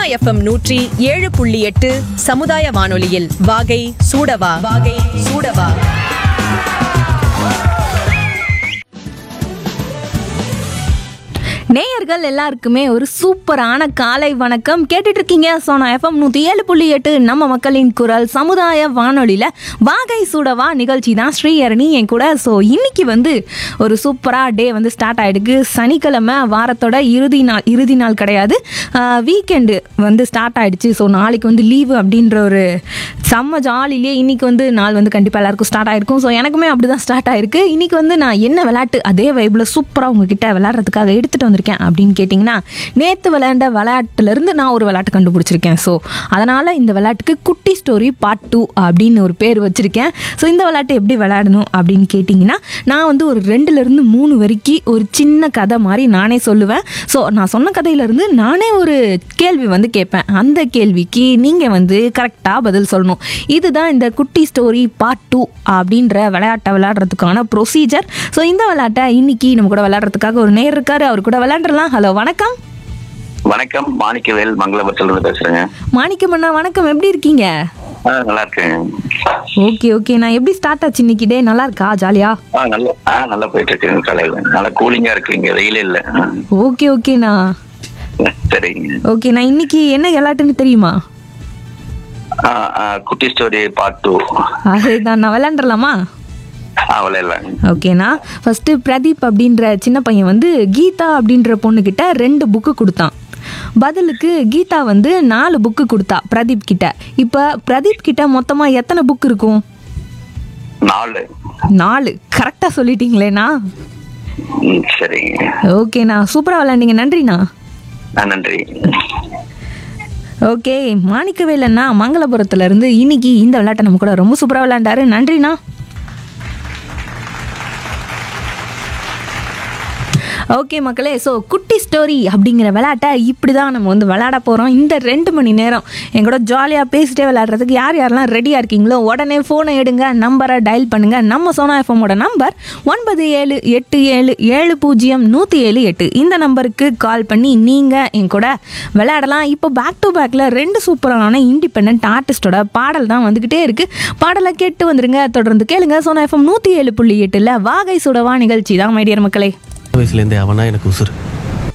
FM நூற்றி ஏழு புள்ளி எட்டு சமுதாய வானொலியில் வாகை சூடவா வாகை சூடவா நேயர்கள் எல்லாருக்குமே ஒரு சூப்பரான காலை வணக்கம் கேட்டுட்டு இருக்கீங்க சோனா எஃப்எம் நூற்றி ஏழு புள்ளி எட்டு நம்ம மக்களின் குரல் சமுதாய வானொலியில் வாகை சூடவா நிகழ்ச்சி தான் ஸ்ரீஹரணி என் கூட ஸோ இன்னைக்கு வந்து ஒரு சூப்பராக டே வந்து ஸ்டார்ட் ஆகிடுக்கு சனிக்கிழமை வாரத்தோட இறுதி நாள் இறுதி நாள் கிடையாது வீக்கெண்டு வந்து ஸ்டார்ட் ஆயிடுச்சு ஸோ நாளைக்கு வந்து லீவு அப்படின்ற ஒரு செம்ம ஜாலிலேயே இன்னைக்கு வந்து நாள் வந்து கண்டிப்பாக எல்லாருக்கும் ஸ்டார்ட் ஆயிருக்கும் ஸோ எனக்குமே அப்படி தான் ஸ்டார்ட் ஆயிருக்கு இன்னைக்கு வந்து நான் என்ன விளையாட்டு அதே வைப்பில் சூப்பராக உங்ககிட்ட விளையாடுறதுக்காக எடுத்துகிட்டு வந்திருக்கேன் அப்படின்னு கேட்டிங்கன்னா நேற்று விளையாண்ட விளையாட்டுலேருந்து நான் ஒரு விளையாட்டு கண்டுபிடிச்சிருக்கேன் ஸோ அதனால் இந்த விளையாட்டுக்கு குட்டி ஸ்டோரி பார்ட் டூ அப்படின்னு ஒரு பேர் வச்சுருக்கேன் ஸோ இந்த விளையாட்டு எப்படி விளையாடணும் அப்படின்னு கேட்டிங்கன்னா நான் வந்து ஒரு ரெண்டுலேருந்து மூணு வரைக்கும் ஒரு சின்ன கதை மாதிரி நானே சொல்லுவேன் ஸோ நான் சொன்ன கதையிலேருந்து நானே ஒரு கேள்வி வந்து கேட்பேன் அந்த கேள்விக்கு நீங்கள் வந்து கரெக்டாக பதில் சொல்லணும் இதுதான் இந்த குட்டி ஸ்டோரி பார்ட் டூ அப்படின்ற விளையாட்டை விளையாடுறதுக்கான ப்ரொசீஜர் ஸோ இந்த விளையாட்டை இன்னைக்கு நம்ம கூட விளையாடுறதுக்காக ஒரு நேர் இருக்காரு அவர் கூட விளையாண்டுறலாம் ஹலோ வணக்கம் வணக்கம் மாணிக்கவேல் மங்களபுரத்துல இருந்து பேசுறேங்க மாணிக்கம் அண்ணா வணக்கம் எப்படி இருக்கீங்க ஆ, நல்லா இருக்கேன் ஓகே ஓகே நான் எப்படி ஸ்டார்ட் ஆச்சு இன்னைக்கு டே நல்லா இருக்கா ஜாலியா ஆ நல்லா ஆ நல்லா போயிட்டு இருக்குங்க காலையில நல்லா கூலிங்கா இருக்குங்க வெயிலே இல்ல ஆ, ஓகே ஓகேண்ணா சரிங்க ஓகே நான் இன்னைக்கு என்ன விளையாட்டுன்னு தெரியுமா ஆ, ஆ, குட்டி ஸ்டோரி பார்ட் டூ அதுதான் நான் விளையாண்டுறலாமா அவ்வளோ இல்லை ஓகேண்ணா ஃபஸ்ட்டு பிரதீப் அப்படின்ற சின்ன பையன் வந்து கீதா அப்படின்ற பொண்ணுக்கிட்ட ரெண்டு புக்கு கொடுத்தான் பதிலுக்கு கீதா வந்து நாலு புக்கு கொடுத்தா பிரதீப் கிட்ட இப்போ பிரதீப் கிட்ட மொத்தமாக எத்தனை புக் இருக்கும் நாலு நாலு கரெக்டாக சொல்லிட்டீங்களேண்ணா ம், சரிங்க ஓகேண்ணா சூப்பராக விளையாண்டீங்க நன்றிண்ணா ஆ, நன்றி ஓகே மாணிக்கவேலண்ணா மங்களபுரத்துல இருந்து இன்னைக்கு இந்த விளையாட்டை நம்ம கூட ரொம்ப சூப்பராக விளையாண்டாரு நன்றிண்ணா ஓகே மக்களே ஸோ குட்டி ஸ்டோரி அப்படிங்கிற விளையாட்டை இப்படி தான் நம்ம வந்து விளையாட போகிறோம் இந்த ரெண்டு மணி நேரம் என் கூட ஜாலியாக பேசிட்டே விளையாடுறதுக்கு யார் யாரெல்லாம் ரெடியாக இருக்கீங்களோ உடனே ஃபோனை எடுங்க நம்பரை டயல் பண்ணுங்கள் நம்ம சோனா எஃப்எம்மோட நம்பர் ஒன்பது ஏழு எட்டு ஏழு ஏழு பூஜ்ஜியம் நூற்றி ஏழு எட்டு இந்த நம்பருக்கு கால் பண்ணி நீங்கள் என் கூட விளையாடலாம் இப்போ பேக் டு பேக்கில் ரெண்டு சூப்பரான இண்டிபெண்ட் ஆர்டிஸ்டோட பாடல் தான் வந்துக்கிட்டே இருக்குது பாடலை கேட்டு வந்துருங்க தொடர்ந்து கேளுங்க சோனா எஃப்எம் நூற்றி ஏழு புள்ளி எட்டில் வாகை சுடவா நிகழ்ச்சி தான் மைடியர் மக்களே வயசுலேருந்தே அவனா எனக்கு உசுறு